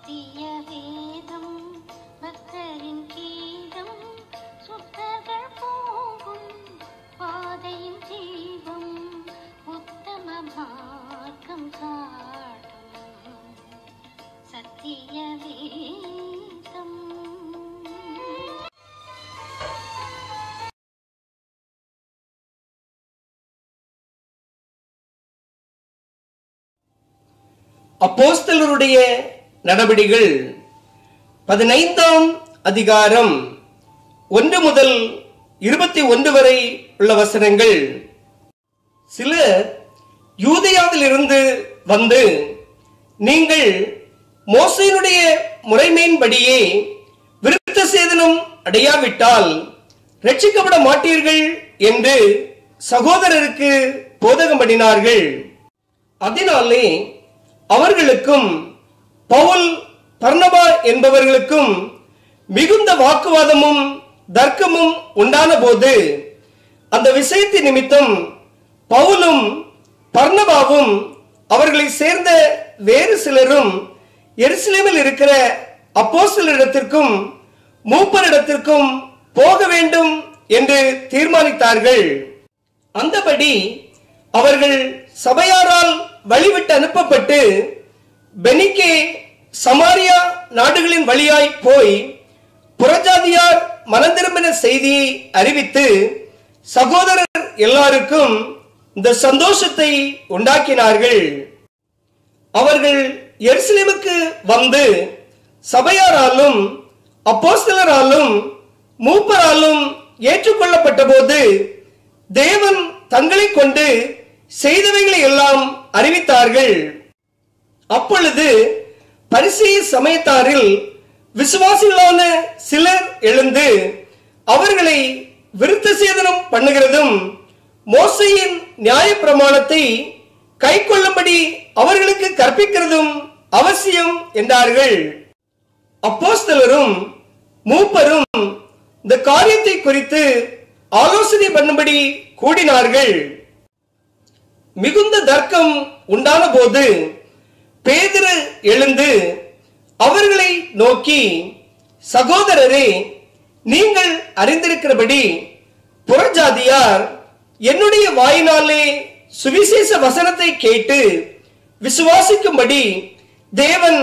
சத்திய வேதம் பக்தரின் கீதம் சுத்தர்கள் போகும் பாதையின் ஜீவம் உத்தம மார்க்கம் காட்டும் சத்திய வேதம் அப்போஸ்தலருடைய நடபடிகள் பதினைந்தாம் அதிகாரம் ஒன்று முதல் இருபத்தி ஒன்று வரை உள்ள வசனங்கள் சிலர் யூதயாவிலிருந்து வந்து நீங்கள் மோசையினுடைய முறைமையின்படியே விருத்த சேதனம் அடையாவிட்டால் ரட்சிக்கப்பட மாட்டீர்கள் என்று சகோதரருக்கு போதகம் பண்ணினார்கள் அதனாலே அவர்களுக்கும் பவுல் பர்னபா என்பவர்களுக்கும் மிகுந்த வாக்குவாதமும் தர்க்கமும் உண்டான போது அந்த விஷயத்தின் நிமித்தம் பவுலும் பர்னபாவும் அவர்களை சேர்ந்த வேறு சிலரும் எருசலேமில் இருக்கிற அப்போஸ்தலரிடத்திற்கும் மூப்பரிடத்திற்கும் போக வேண்டும் என்று தீர்மானித்தார்கள் அந்தபடி அவர்கள் சபையாரால் வழிவிட்டு அனுப்பப்பட்டு பெனிக்கே சமாரியா நாடுகளின் வழியாய் போய் புறஜாதியார் மனந்திரும்பின செய்தியை அறிவித்து சகோதரர் எல்லாருக்கும் இந்த சந்தோஷத்தை உண்டாக்கினார்கள் அவர்கள் எருசலேமுக்கு வந்து சபையாராலும் அப்போஸ்தலராலும் மூப்பராலும் ஏற்றுக்கொள்ளப்பட்ட போது தேவன் தங்களை கொண்டு செய்தவைகளை எல்லாம் அறிவித்தார்கள் அப்பொழுது பரிசெய சமயத்தாரில் விசுவாசிகளான சிலர் எழுந்து அவர்களை விருத்த சேதனம் பண்ணுகிறதும் மோசையின் நியாயப்பிரமாணத்தை கை கொள்ளும்படி அவர்களுக்கு கற்பிக்கிறதும் அவசியம் என்றார்கள் அப்போஸ்தலரும் மூப்பரும் இந்த காரியத்தை குறித்து ஆலோசனை பண்ணும்படி கூடினார்கள் மிகுந்த தர்க்கம் உண்டான போது பேதுரு எழுந்து அவர்களை நோக்கி சகோதரரே நீங்கள் அறிந்திருக்கிறபடி புறஜாதியார் என்னுடைய வாயினாலே சுவிசேஷ வசனத்தை கேட்டு விசுவாசிக்கும்படி தேவன்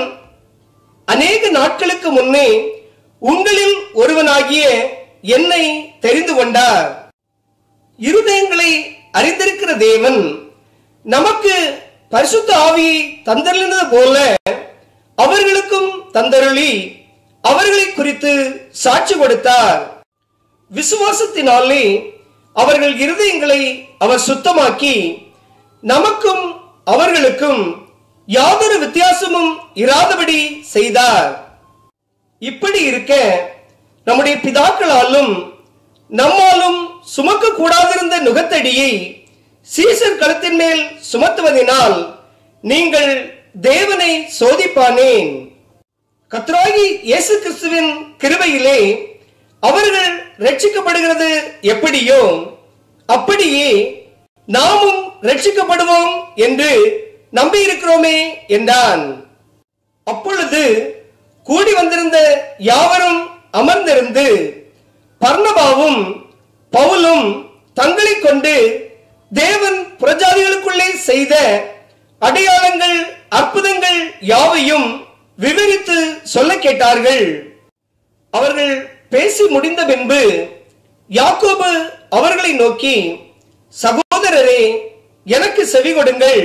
அநேக நாட்களுக்கு முன்னே உங்களில் ஒருவனாகிய என்னை தெரிந்து கொண்டார் இருதயங்களை அறிந்திருக்கிற தேவன் நமக்கு பரிசுத்த ஆவியை தந்தருளினது போல அவர்களுக்கும் தந்தருளி அவர்களை குறித்து சாட்சி கொடுத்தார் விசுவாசத்தினாலே அவர்கள் இருதயங்களை அவர் சுத்தமாக்கி நமக்கும் அவர்களுக்கும் யாதொரு வித்தியாசமும் இராதபடி செய்தார் இப்படி இருக்க நம்முடைய பிதாக்களாலும் நம்மாலும் சுமக்க கூடாதிருந்த நுகத்தடியை சீசர் கழுத்தின் மேல் சுமத்துவதினால் நீங்கள் தேவனை சோதிப்பானேன் கத்ராகி இயேசு கிறிஸ்துவின் கிருபையிலே அவர்கள் ரட்சிக்கப்படுகிறது எப்படியோ அப்படியே நாமும் ரட்சிக்கப்படுவோம் என்று நம்பியிருக்கிறோமே என்றான் அப்பொழுது கூடி வந்திருந்த யாவரும் அமர்ந்திருந்து பர்ணபாவும் பவுலும் தங்களை கொண்டு தேவன் புறஜாதிகளுக்குள்ளே செய்த அடையாளங்கள் அற்புதங்கள் யாவையும் விவரித்து சொல்ல கேட்டார்கள் அவர்கள் பேசி முடிந்த பின்பு யாக்கோபு அவர்களை நோக்கி சகோதரரே எனக்கு செவி கொடுங்கள்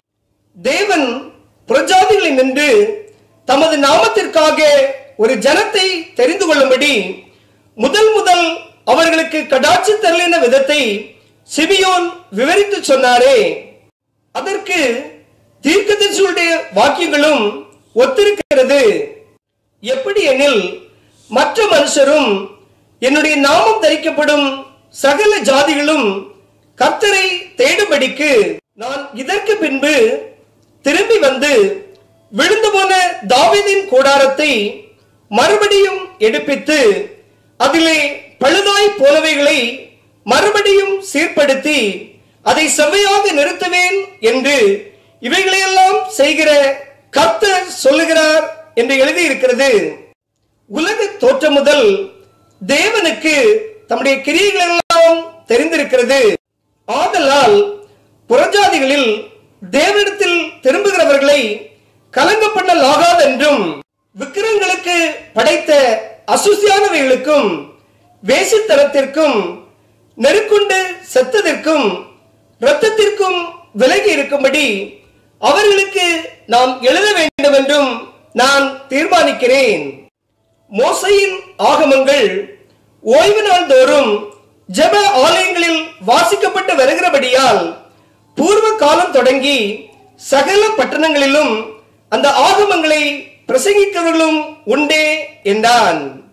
தேவன் புறஜாதிகளை நின்று தமது நாமத்திற்காக ஒரு ஜனத்தை தெரிந்து கொள்ளும்படி முதல் முதல் அவர்களுக்கு கடாட்சி தரலின விதத்தை சிபியோன் விவரித்து சொன்னாரே அதற்கு தீர்க்கதரிசியுடைய வாக்கியங்களும் ஒத்திருக்கிறது எப்படி எனில் மற்ற மனுஷரும் என்னுடைய நாமம் தரிக்கப்படும் சகல ஜாதிகளும் கர்த்தரை தேடும்படிக்கு நான் இதற்கு பின்பு திரும்பி வந்து விழுந்து போன தாவீதின் கூடாரத்தை மறுபடியும் எடுப்பித்து அதிலே பழுதாய் போனவைகளை மறுபடியும் சீர்படுத்தி அதை செவ்வையாக நிறுத்துவேன் என்று இவைகளையெல்லாம் செய்கிற கர்த்தர் சொல்லுகிறார் என்று எழுதியிருக்கிறது உலக தோற்றம் முதல் தேவனுக்கு தம்முடைய கிரியைகள் எல்லாம் தெரிந்திருக்கிறது ஆதலால் புறஜாதிகளில் தேவனிடத்தில் திரும்புகிறவர்களை கலங்க பண்ணலாகாதென்றும் விக்கிரங்களுக்கு படைத்த அசுசியானவைகளுக்கும் வேசித்தனத்திற்கும் நெருக்குண்டு செத்ததற்கும் இரத்தத்திற்கும் விலகி இருக்கும்படி அவர்களுக்கு நாம் எழுத வேண்டும் என்றும் நான் தீர்மானிக்கிறேன் மோசையின் ஆகமங்கள் ஓய்வு நாள் தோறும் ஜெப ஆலயங்களில் வாசிக்கப்பட்டு வருகிறபடியால் பூர்வ காலம் தொடங்கி சகல பட்டணங்களிலும் அந்த ஆகமங்களை பிரசங்கிக்கிறவர்களும் உண்டே என்றான்